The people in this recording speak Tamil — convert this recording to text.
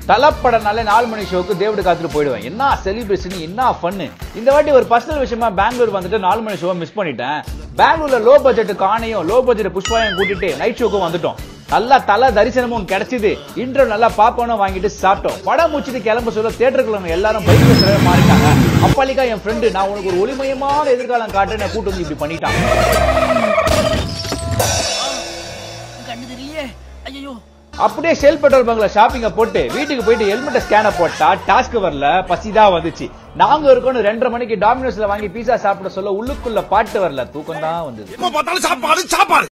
தலப்படனால நாலு மணி ஷோக்கு தேவடு காத்துட்டு போயிடுவேன் என்ன செலிப்ரேஷன் என்ன ஃபன்னு இந்த வாட்டி ஒரு பர்சனல் விஷயமா பெங்களூர் வந்துட்டு நாலு மணி ஷோவை மிஸ் பண்ணிட்டேன் பெங்களூர்ல லோ பட்ஜெட் காணையும் லோ பட்ஜெட் புஷ்பாவையும் கூட்டிட்டு நைட் ஷோக்கும் வந்துட்டோம் நல்லா தல தரிசனமும் கிடைச்சது இன்ட்ரோ நல்லா பாப்பனும் வாங்கிட்டு சாப்பிட்டோம் படம் முடிச்சிட்டு கிளம்ப சொல்ல தேட்டருக்குள்ள எல்லாரும் பைக்ல மாறிட்டாங்க அப்பாலிக்கா என் ஃப்ரெண்டு நான் உனக்கு ஒரு ஒளிமயமான எதிர்காலம் காட்டுறேன் நான் கூட்டு வந்து இப்படி பண்ணிட்டான் கண்ணு தெரியலையே ஐயோ அப்படியே ஷெல் பெட்ரோல் பங்க்ல ஷாப்பிங்க போட்டு வீட்டுக்கு போயிட்டு ஹெல்மெட் ஸ்கேனை போட்டா டாஸ்க் வரல பசிதான் வந்துச்சு நாங்க இருக்கணும் ரெண்டரை மணிக்கு டாமினோஸ்ல வாங்கி பீஸா சாப்பிட சொல்ல உள்ளுக்குள்ள பாட்டு வரல தூக்கம் தான் வந்தது எப்ப பார்த்தாலும் சாப்பாடு சாப்பாடு